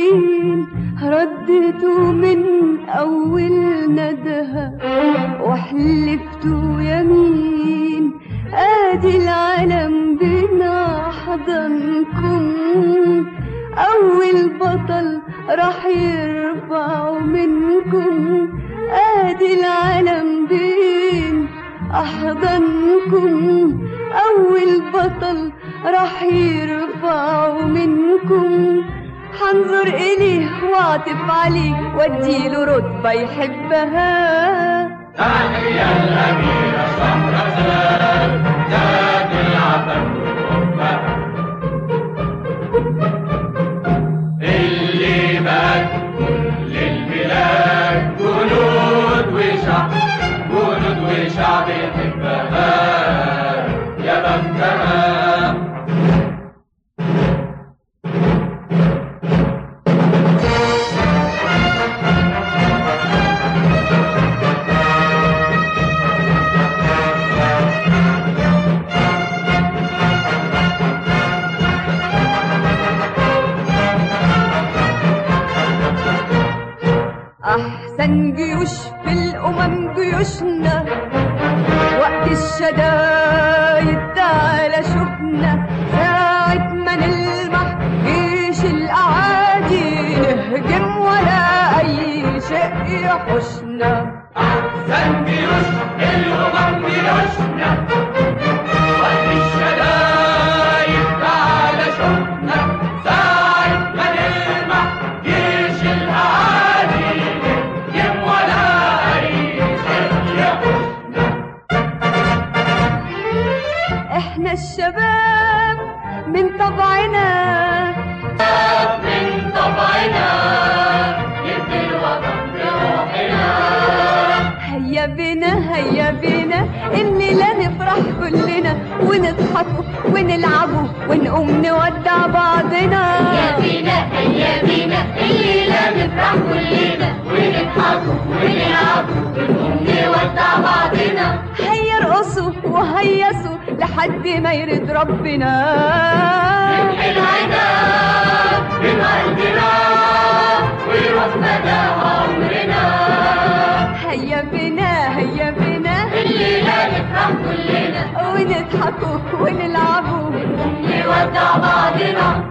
سنين ردته من أول ندها وحلفت يمين آدي العالم بنا حضنكم أول بطل راح يرفع منكم آدي العالم بين أحضنكم أول بطل راح يرفع منكم حنظر إليه واعطف عليه واديله رتبة يحبها تحية الأميرة شهرزاد ذات العفن والحب اللي بقت كل البلاد جنود وشعب جنود وشعب يحبها يا بختها أحسن جيوش في الأمم جيوشنا وقت الشدايد تعالى شوفنا ساعة ما نلمح جيش الأعادي نهجم ولا أي شيء يحوشنا أحسن جيوش الأمم جيوشنا وقت الشدايد تعالى شوفنا ساعة ما نلمح جيش الأعادي نهجم ولا أي شيء يحوشنا إحنا الشباب من طبعنا من طبعنا نبني الوطن بروحنا هيا بنا هيا بنا الليلة نفرح كلنا ونضحك ونلعبوا ونقوم نودع بعضنا بينا هيا بينا الليلة نفرح كلنا ونضحك ونلعب ونقوم نودع بعضنا هيا ارقصوا وهيصوا لحد ما يرد ربنا العنا من أرضنا ويروح مدى عمرنا هيا بنا هيا بنا الليلة نفرح كلنا ونضحكوا ونلعبوا نودع بعضنا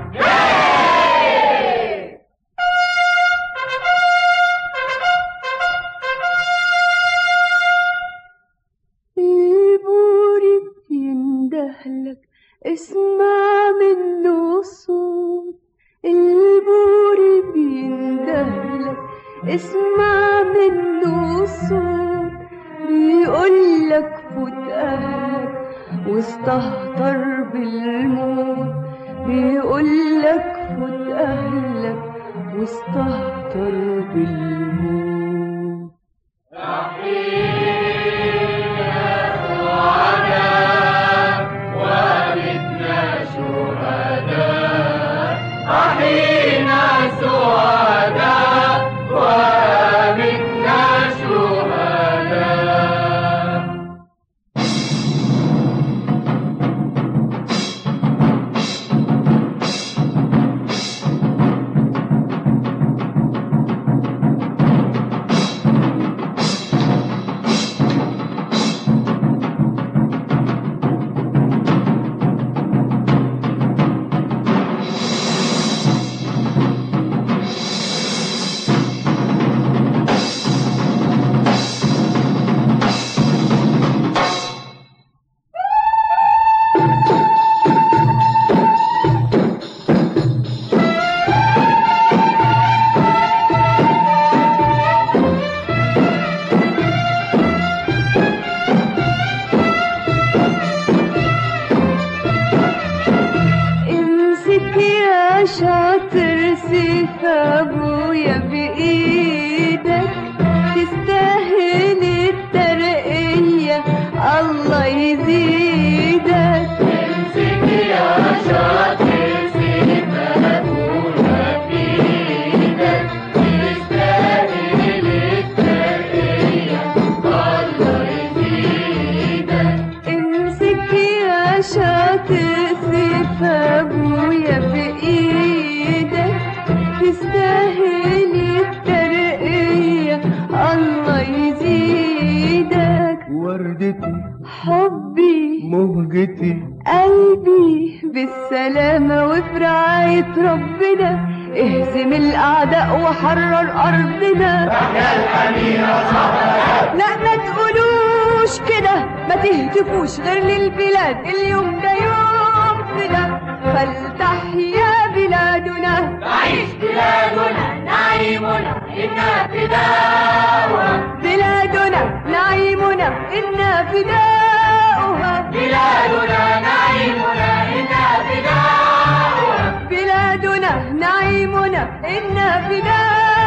البوري بيندهلك اسمع منه صوت البوري بيندهلك اسمع منه صوت بيقولك فوت أهلك واستهتر بالموت بيقولك فوت أهلك واستهتر بالموت وابدنا شهداء أحينا سعداء وابدنا شهداء امسك يا شاطر سيف ابويا بايدك تستاهل الترقية الله يزيدك امسك يا شاطر سيف أبونا بإيدك تستاهل الترقية الله يزيدك امسك يا شاطر سيف ابويا بايدك تستاهل تستاهل الترقية الله يزيدك وردتي حبي مهجتي قلبي بالسلامة وفي رعاية ربنا اهزم الأعداء وحرر أرضنا لا ما تقولوش كده ما تهتفوش غير للبلاد اليوم ده يوم فدا فلتحيا بلادنا تعيش بلادنا نعيمنا إنا فداؤها بلادنا نعيمنا إنا فداؤها بلادنا نعيمنا إنا فداؤها بلادنا نعيمنا إنا فداؤها